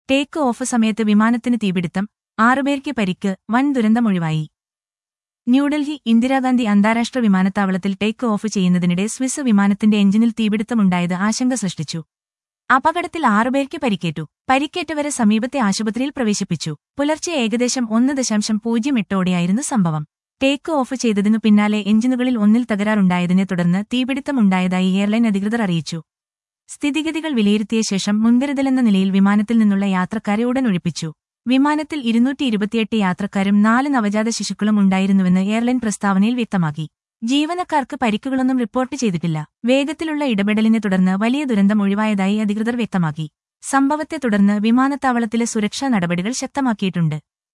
take off സമയത്ത് വിമാനത്തിന് തീപിടുത്തം ആറുപേർക്ക് പരിക്ക് വൻ ദുരന്തമൊഴിവായി ന്യൂഡൽഹി ഇന്ദിരാഗാന്ധി അന്താരാഷ്ട്ര വിമാനത്താവളത്തിൽ ടേക്ക് ഓഫ് ചെയ്യുന്നതിനിടെ സ്വിസ് വിമാനത്തിന്റെ എഞ്ചിനിൽ തീപിടുത്തമുണ്ടായത് ആശങ്ക സൃഷ്ടിച്ചു അപകടത്തിൽ ആറുപേർക്ക് പരിക്കേറ്റു പരിക്കേറ്റവരെ സമീപത്തെ ആശുപത്രിയിൽ പ്രവേശിപ്പിച്ചു പുലർച്ചെ ഏകദേശം ഒന്ന് ദശാംശം പൂജ്യം എട്ടോടെയായിരുന്നു സംഭവം ടേക്ക് ഓഫ് ചെയ്തതിനു പിന്നാലെ എഞ്ചിനുകളിൽ ഒന്നിൽ തകരാറുണ്ടായതിനെ തുടർന്ന് തീപിടുത്തമുണ്ടായതായി എയർലൈൻ അധികൃതർ അറിയിച്ചു സ്ഥിതിഗതികൾ വിലയിരുത്തിയ ശേഷം മുൻകരുതലെന്ന നിലയിൽ വിമാനത്തിൽ നിന്നുള്ള യാത്രക്കാരെ ഉടൻ ഒഴിപ്പിച്ചു വിമാനത്തിൽ ഇരുന്നൂറ്റി ഇരുപത്തിയെട്ട് യാത്രക്കാരും നാല് നവജാത ശിശുക്കളും ഉണ്ടായിരുന്നുവെന്ന് എയർലൈൻ പ്രസ്താവനയിൽ വ്യക്തമാക്കി ജീവനക്കാർക്ക് പരിക്കുകളൊന്നും റിപ്പോർട്ട് ചെയ്തിട്ടില്ല വേഗത്തിലുള്ള ഇടപെടലിനെ തുടർന്ന് വലിയ ദുരന്തം ഒഴിവായതായി അധികൃതർ വ്യക്തമാക്കി സംഭവത്തെ തുടർന്ന് വിമാനത്താവളത്തിലെ സുരക്ഷാ നടപടികൾ ശക്തമാക്കിയിട്ടുണ്ട്